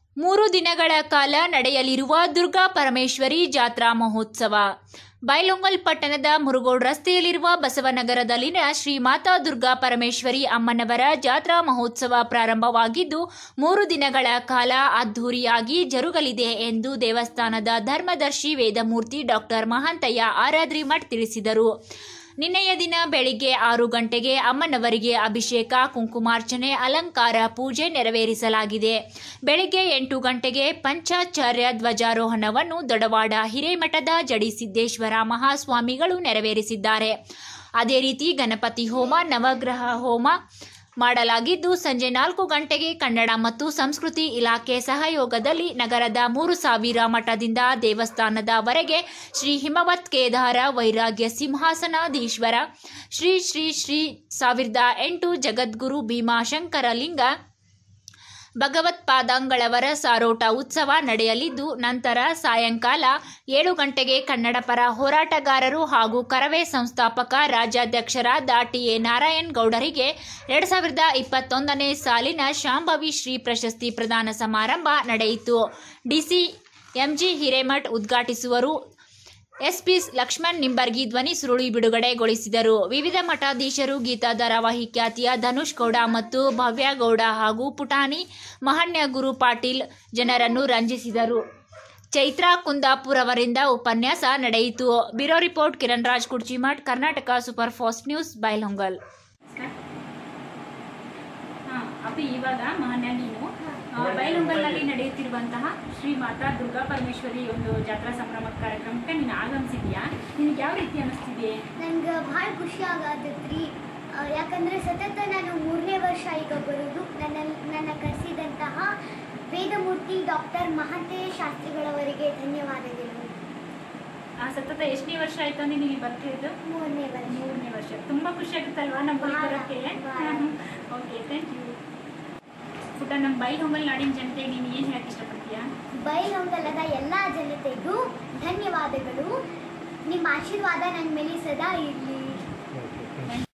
ಮೂರು ದಿನಗಳ ಕಾಲ ನಡೆಯಲಿರುವ ದುರ್ಗಾ ಪರಮೇಶ್ವರಿ ಜಾತ್ರಾ ಮಹೋತ್ಸವ ಬೈಲೊಂಗಲ್ ಪಟ್ಟಣದ ಮುರುಗೋಡ್ ರಸ್ತೆಯಲ್ಲಿರುವ ಬಸವನಗರದಲ್ಲಿನ ಶ್ರೀ ಮಾತಾ ದುರ್ಗಾ ಪರಮೇಶ್ವರಿ ಅಮ್ಮನವರ ಜಾತ್ರಾ ಮಹೋತ್ಸವ ಪ್ರಾರಂಭವಾಗಿದ್ದು ಮೂರು ದಿನಗಳ ಕಾಲ ಅದ್ಧೂರಿಯಾಗಿ ಜರುಗಲಿದೆ ಎಂದು ದೇವಸ್ಥಾನದ ಧರ್ಮದರ್ಶಿ ವೇದಮೂರ್ತಿ ಡಾಕ್ಟರ್ ಮಹಾಂತಯ್ಯ ಆರಾದ್ರಿಮಠ್ ತಿಳಿಸಿದರು ನಿನ್ನೆಯ ದಿನ ಬೆಳಿಗ್ಗೆ ಆರು ಗಂಟೆಗೆ ಅಮ್ಮನವರಿಗೆ ಅಭಿಷೇಕ ಕುಂಕುಮಾರ್ಚನೆ ಅಲಂಕಾರ ಪೂಜೆ ನೆರವೇರಿಸಲಾಗಿದೆ ಬೆಳಿಗ್ಗೆ ಎಂಟು ಗಂಟೆಗೆ ಪಂಚಾಚಾರ್ಯ ಧ್ವಜಾರೋಹಣವನ್ನು ದೊಡವಾಡ ಹಿರೇಮಠದ ಜಡಿಸಿದ್ದೇಶ್ವರ ಮಹಾಸ್ವಾಮಿಗಳು ನೆರವೇರಿಸಿದ್ದಾರೆ ಅದೇ ರೀತಿ ಗಣಪತಿ ಹೋಮ ನವಗ್ರಹ ಹೋಮ ಮಾಡಲಾಗಿದ್ದು ಸಂಜೆ ನಾಲ್ಕು ಗಂಟೆಗೆ ಕನ್ನಡ ಮತ್ತು ಸಂಸ್ಕೃತಿ ಇಲಾಖೆ ಸಹಯೋಗದಲ್ಲಿ ನಗರದ ಮೂರು ಸಾವಿರ ಮಠದಿಂದ ದೇವಸ್ಥಾನದವರೆಗೆ ಶ್ರೀ ಹಿಮವತ್ ಕೇದಾರ ವೈರಾಗ್ಯ ಸಿಂಹಾಸನಾಧೀಶ್ವರ ಶ್ರೀ ಶ್ರೀ ಶ್ರೀ ಸಾವಿರದ ಎಂಟು ಜಗದ್ಗುರು ಭೀಮಾಶಂಕರ ಲಿಂಗ ಭಗವತ್ಪಾದಂಗಳವರ ಸಾರೋಟ ಉತ್ಸವ ನಡೆಯಲಿದ್ದು ನಂತರ ಸಾಯಂಕಾಲ ಏಳು ಗಂಟೆಗೆ ಕನ್ನಡ ಪರ ಹೋರಾಟಗಾರರು ಹಾಗೂ ಕರವೇ ಸಂಸ್ಥಾಪಕ ರಾಜ್ಯಾಧ್ಯಕ್ಷರಾದ ಟಿಎ ನಾರಾಯಣ್ ಗೌಡರಿಗೆ ಎರಡು ಸಾವಿರದ ಇಪ್ಪತ್ತೊಂದನೇ ಸಾಲಿನ ಶಾಂಭವಿ ಶ್ರೀ ಪ್ರಶಸ್ತಿ ಪ್ರದಾನ ಸಮಾರಂಭ ನಡೆಯಿತು ಡಿಸಿ ಎಂಜಿ ಹಿರೇಮಠ್ ಉದ್ಘಾಟಿಸುವರು ಎಸ್ಪಿ ಲಕ್ಷ್ಮಣ್ ನಿಂಬರ್ಗಿ ಧ್ವನಿ ಸುರುಳಿ ಬಿಡುಗಡೆಗೊಳಿಸಿದರು ವಿವಿಧ ಮಠಾಧೀಶರು ಗೀತಾ ಧಾರಾವಾಹಿ ಖ್ಯಾತಿಯ ಧನುಷ್ ಗೌಡ ಮತ್ತು ಭವ್ಯ ಗೌಡ ಹಾಗೂ ಪುಟಾಣಿ ಮಹಣ್ಯ ಗುರು ಪಾಟೀಲ್ ಜನರನ್ನು ರಂಜಿಸಿದರು ಚೈತ್ರಾ ಕುಂದಾಪುರ್ ಅವರಿಂದ ಉಪನ್ಯಾಸ ನಡೆಯಿತು bureau report Kiran Raj Kudchimath Karnataka super fast news Bailhongal ಹಾ, ಅಪ್ಪಿ ಇವಾಗ ಮಹನ್ಯ ನೀನು ಆ, ಬೈಲುಂಗಲ್ನಲ್ಲಿ ನಡೆಯುತ್ತಿರುವಂತಹ ಶ್ರೀ ಮಾತಾ ದುರ್ಗಾ ಪರಮೇಶ್ವರಿ ಒಂದು ಜಾತ್ರಾ ಸಂಭ್ರಮ ಕಾರ್ಯಕ್ರಮಕ್ಕೆ ನೀನು ಆಗಮಿಸಿದ್ಯಾ ನಿನಗೆ ಯಾವ ರೀತಿ ಅನಿಸ್ತಿದೆ ನಂಗೆ ಭಾಳ ಖುಷಿ ಆಗತ್ತೈತ್ರಿ ಆ, ಯಾಕಂದ್ರೆ ಸತತ ನಾನು ಮೂರನೇ ವರ್ಷ ಈಗ ಬರೋದು ನನ್ನ ನನ್ನ ಕರೆಸಿದಂತಹ ವೇದಮೂರ್ತಿ ಡಾಕ್ಟರ್ ಮಹಾಂತೇಯ ಶಾಸ್ತ್ರಿಗಳವರಿಗೆ ಧನ್ಯವಾದಗಳು ಆ ಸತತ ಎಷ್ಟನೇ ವರ್ಷ ಆಯ್ತು ನೀನು ಇಲ್ಲಿ ಬರ್ತಿದ್ದು ಮೂರನೇ ವರ್ಷ ಮೂರನೇ ವರ್ಷ ತುಂಬಾ ಖುಷಿ ಆಗುತ್ತಲ್ವಾ ನಮ್ಮ ಬಹಳ, ಬರೋಕ್ಕೆ ಬಹಳ. ಓಕೆ ಥ್ಯಾಂಕ್ ಯು ಪುಟ್ಟ ನಮ್ಮ ಬೈಲಹೊಂಗಲ್ ನಾಡಿನ ಜನತೆಗೆ ನೀನು ಏನು ಹೇಳಕ್ಕೆ ಇಷ್ಟಪಡ್ತೀಯಾ ಬೈಲಹೊಂಗಲದ ಎಲ್ಲ ಜನತೆಗೂ ಧನ್ಯವಾದಗಳು ನಿಮ್ಮ ಆಶೀರ್ವಾದ ನನ್ನ ಮೇಲೆ ಸದಾ ಇರಲಿ